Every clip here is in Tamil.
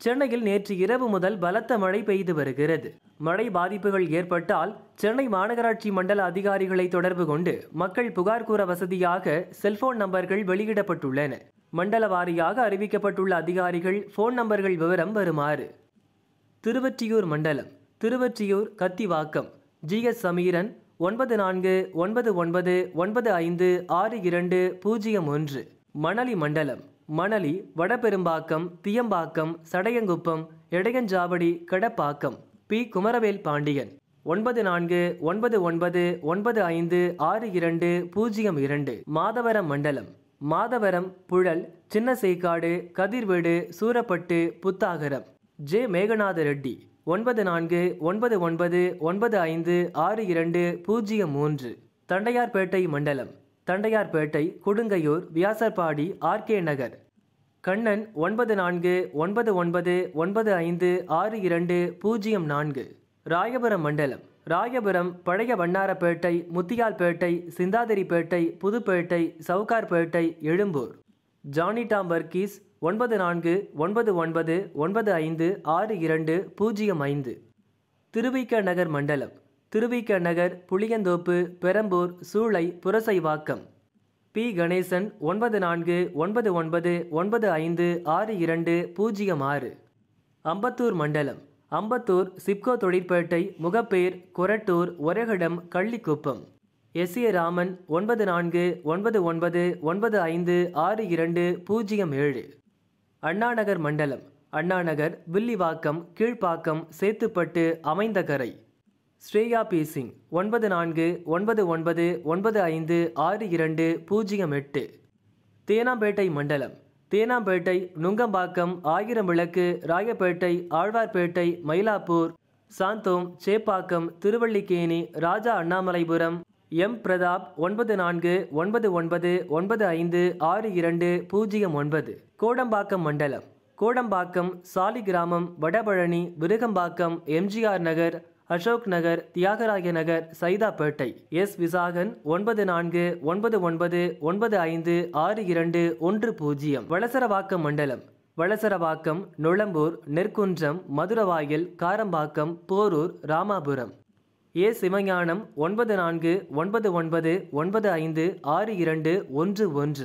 சென்னையில் நேற்று இரவு முதல் பலத்த மழை பெய்து வருகிறது மழை பாதிப்புகள் ஏற்பட்டால் சென்னை மாநகராட்சி மண்டல அதிகாரிகளை தொடர்பு கொண்டு மக்கள் புகார் கூற வசதியாக செல்போன் நம்பர்கள் வெளியிடப்பட்டுள்ளன மண்டல வாரியாக அறிவிக்கப்பட்டுள்ள அதிகாரிகள் போன் நம்பர்கள் விவரம் வருமாறு திருவொற்றியூர் மண்டலம் திருவொற்றியூர் கத்திவாக்கம் ஜிஎஸ் சமீரன் ஒன்பது நான்கு ஒன்பது ஒன்பது ஒன்பது ஐந்து ஆறு இரண்டு பூஜ்ஜியம் ஒன்று மணலி மண்டலம் மணலி வடபெரும்பாக்கம் தியம்பாக்கம் சடையங்குப்பம் எடையஞ்சாவடி கடப்பாக்கம் பி குமரவேல் பாண்டியன் ஒன்பது நான்கு ஒன்பது ஒன்பது ஒன்பது ஐந்து ஆறு இரண்டு பூஜ்ஜியம் இரண்டு மாதவரம் மண்டலம் மாதவரம் புழல் சின்னசேக்காடு கதிர்வேடு சூரப்பட்டு புத்தாகரம் ஜே மேகநாத ரெட்டி ஒன்பது நான்கு ஒன்பது ஒன்பது ஒன்பது ஐந்து ஆறு இரண்டு பூஜ்ஜியம் மூன்று தண்டையார்பேட்டை மண்டலம் தண்டையார்பேட்டை கொடுங்கையூர் வியாசர்பாடி ஆர்கே நகர் கண்ணன் ஒன்பது நான்கு ஒன்பது ஒன்பது ஒன்பது ஐந்து ஆறு இரண்டு பூஜ்ஜியம் நான்கு ராயபுரம் மண்டலம் ராயபுரம் பழைய வண்ணாரப்பேட்டை முத்தியால்பேட்டை சிந்தாதிரிப்பேட்டை புதுப்பேட்டை சவுகார்பேட்டை எழும்பூர் ஜானி டாம் வர்க்கீஸ் ஒன்பது நான்கு ஒன்பது ஒன்பது ஒன்பது ஐந்து ஆறு இரண்டு பூஜ்ஜியம் ஐந்து திருவிக நகர் மண்டலம் திருவிக நகர் புளியந்தோப்பு பெரம்பூர் சூளை புரசைவாக்கம் பி கணேசன் ஒன்பது நான்கு ஒன்பது ஒன்பது ஒன்பது ஐந்து ஆறு இரண்டு பூஜ்ஜியம் ஆறு அம்பத்தூர் மண்டலம் அம்பத்தூர் சிப்கோ தொழிற்பேட்டை முகப்பேர் கொரட்டூர் ஒரகடம் கள்ளிக்குப்பம் எஸ் ஏ ராமன் ஒன்பது நான்கு ஒன்பது ஒன்பது ஒன்பது ஐந்து ஆறு இரண்டு பூஜ்ஜியம் ஏழு அண்ணாநகர் மண்டலம் அண்ணாநகர் வில்லிவாக்கம் கீழ்ப்பாக்கம் சேத்துப்பட்டு அமைந்தகரை ஸ்ரேயா பி சிங் ஒன்பது நான்கு ஒன்பது ஒன்பது ஒன்பது ஐந்து ஆறு இரண்டு பூஜ்ஜியம் எட்டு தேனாம்பேட்டை மண்டலம் தேனாம்பேட்டை நுங்கம்பாக்கம் ஆயிரம் விளக்கு ராயப்பேட்டை ஆழ்வார்பேட்டை மயிலாப்பூர் சாந்தோம் சேப்பாக்கம் திருவள்ளிக்கேணி ராஜா அண்ணாமலைபுரம் எம் பிரதாப் ஒன்பது நான்கு ஒன்பது ஒன்பது ஒன்பது ஐந்து ஆறு இரண்டு பூஜ்ஜியம் ஒன்பது கோடம்பாக்கம் மண்டலம் கோடம்பாக்கம் சாலிகிராமம் வடபழனி விருகம்பாக்கம் எம்ஜிஆர் நகர் அசோக் நகர் தியாகராய நகர் சைதாப்பேட்டை எஸ் விசாகன் ஒன்பது நான்கு ஒன்பது ஒன்பது ஒன்பது ஐந்து ஆறு இரண்டு ஒன்று பூஜ்ஜியம் வளசரவாக்கம் மண்டலம் வளசரவாக்கம் நுளம்பூர் நெற்குன்றம் மதுரவாயல் காரம்பாக்கம் போரூர் ராமாபுரம் ஏ சிவஞானம் ஒன்பது நான்கு ஒன்பது ஒன்பது ஒன்பது ஐந்து ஆறு இரண்டு ஒன்று ஒன்று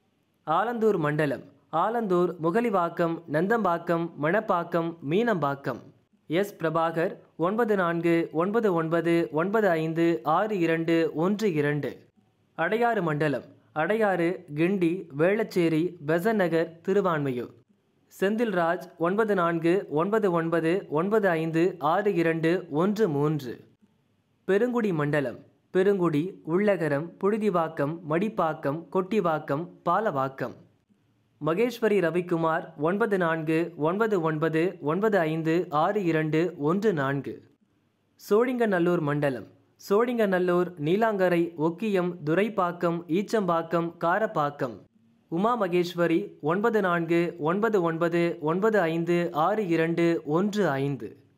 ஆலந்தூர் மண்டலம் ஆலந்தூர் முகலிவாக்கம் நந்தம்பாக்கம் மணப்பாக்கம் மீனம்பாக்கம் எஸ் பிரபாகர் ஒன்பது நான்கு ஒன்பது ஒன்பது ஒன்பது ஐந்து ஆறு இரண்டு ஒன்று இரண்டு அடையாறு மண்டலம் அடையாறு கிண்டி வேளச்சேரி பெசநகர் திருவான்மையூர் செந்தில்ராஜ் ஒன்பது நான்கு ஒன்பது ஒன்பது ஒன்பது ஐந்து ஆறு இரண்டு ஒன்று மூன்று பெருங்குடி மண்டலம் பெருங்குடி உள்ளகரம் புழுதிவாக்கம் மடிப்பாக்கம் கொட்டிவாக்கம் பாலவாக்கம் மகேஸ்வரி ரவிக்குமார் ஒன்பது நான்கு ஒன்பது ஒன்பது ஒன்பது ஐந்து ஆறு இரண்டு ஒன்று நான்கு சோழிங்கநல்லூர் மண்டலம் சோழிங்கநல்லூர் நீலாங்கரை ஒக்கியம் துரைப்பாக்கம் ஈச்சம்பாக்கம் காரப்பாக்கம் உமா மகேஸ்வரி ஒன்பது நான்கு ஒன்பது ஒன்பது ஒன்பது ஐந்து ஆறு இரண்டு ஒன்று ஐந்து